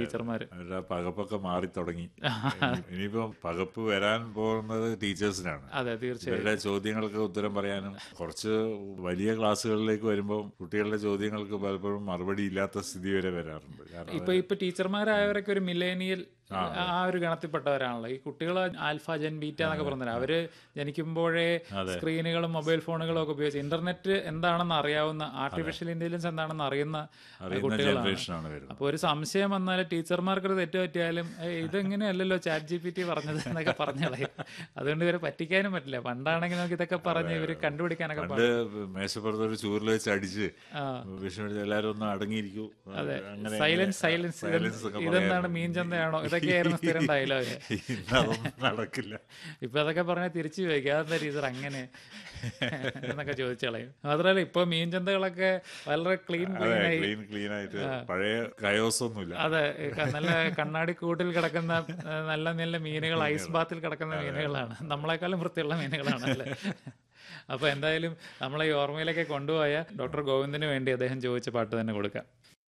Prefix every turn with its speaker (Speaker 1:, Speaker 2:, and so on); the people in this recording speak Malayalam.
Speaker 1: ടീച്ചർമാര്
Speaker 2: അവരുടെ ആ പകപ്പൊക്കെ മാറി തുടങ്ങി ഇനിയിപ്പോ പകപ്പ് വരാൻ പോകുന്നത് ടീച്ചേഴ്സിനാണ്
Speaker 1: അതെ തീർച്ചയായും
Speaker 2: ഇവരുടെ ചോദ്യങ്ങൾക്ക് ഉത്തരം പറയാനും കുറച്ച് വലിയ ക്ലാസ്സുകളിലേക്ക് വരുമ്പോൾ കുട്ടികളുടെ ചോദ്യങ്ങൾക്ക് പലപ്പോഴും മറുപടി ഇല്ലാത്ത സ്ഥിതി വരെ വരാറുണ്ട് കാരണം
Speaker 1: ഇപ്പൊ ഇപ്പൊ ടീച്ചർമാരായവരൊക്കെ ഒരു മില്ലേനിയൽ ആ ഒരു ഗണത്തിൽപ്പെട്ടവരാണല്ലോ ഈ കുട്ടികൾ ആൽഫ ജെൻ ബീറ്റ എന്നൊക്കെ പറഞ്ഞത് അവര് ജനിക്കുമ്പോഴേ സ്ക്രീനുകളും മൊബൈൽ ഫോണുകളും ഒക്കെ ഉപയോഗിച്ച് ഇന്റർനെറ്റ് എന്താണെന്ന് അറിയാവുന്ന ആർട്ടിഫിഷ്യൽ ഇന്റലിജൻസ് എന്താണെന്ന് അറിയുന്ന
Speaker 2: അറിയുന്ന
Speaker 1: കുട്ടികളാണ്
Speaker 2: ജനറേഷനാണ് വരുന്നത്
Speaker 1: അപ്പൊ ഒരു സംശയം വന്നാൽ ടീച്ചർമാർക്ക് ഒരു തെറ്റ് പറ്റിയാലും "ഏയ്, ഇതെങ്ങനെയല്ലല്ലോ ചാറ്റ് ജി പി ടി പറഞ്ഞത് എന്നൊക്കെ പറഞ്ഞു കളയും അതുകൊണ്ട് ഇവരെ പറ്റിക്കാനും പറ്റില്ല പണ്ടാണെങ്കിൽ നമുക്ക് ഇതൊക്കെ പറഞ്ഞ് ഇവര് കണ്ടുപിടിക്കാനൊക്കെ
Speaker 2: പണ്ട് മേശപ്പുറത്ത് ഒരു ചൂരിൽ വെച്ച് അടിച്ച് വിഷമിച്ച് എല്ലാവരും ഒന്ന് അടങ്ങിയിരിക്കൂ അങ്ങനെ
Speaker 1: സൈലൻസ് സൈലൻസ്
Speaker 2: silence ഒക്കെ
Speaker 1: ഇതെന്താണ് മീൻ ചന്തയാണോ ഇതൊക്കെയായിരുന്നു സ്ഥിരം ഡയലോഗ്
Speaker 2: ഇന്നതൊന്നും നടക്കില്ല
Speaker 1: ഇപ്പൊ അതൊക്കെ പറഞ്ഞാൽ തിരിച്ചു ചോദിക്കുക അതെന്താ ടീച്ചർ അങ്ങനെ എന്നൊക്കെ ചോദിച്ചു കളയും മാത്രമല്ല ഇപ്പൊ മീൻ ചന്തകളൊക്കെ വളരെ ക്ലീൻ
Speaker 2: അതെ
Speaker 1: ക്ലീൻ ആയി
Speaker 2: ക്ലീൻ ക്ലീൻ ആയിട്ട് പഴയ കയോസ് ഒന്നുമില്ല
Speaker 1: അതെ ക- നല്ല കണ്ണാടി കൂട്ടിൽ കിടക്കുന്ന ഏ, നല്ല നല്ല മീനുകൾ ഐസ് ബാത്തിൽ കിടക്കുന്ന മീനുകളാണ് നമ്മളെക്കാളും വൃത്തിയുള്ള മീനുകളാണ് അല്ലേ അപ്പൊ എന്തായാലും നമ്മളെ ഈ ഓർമ്മയിലേക്ക് കൊണ്ടുപോയ ഡോക്ടർ ഗോവിന്ദിന് വേണ്ടി അദ്ദേഹം ചോദിച്ച പാട്ട് തന്നെ കൊടുക്കാം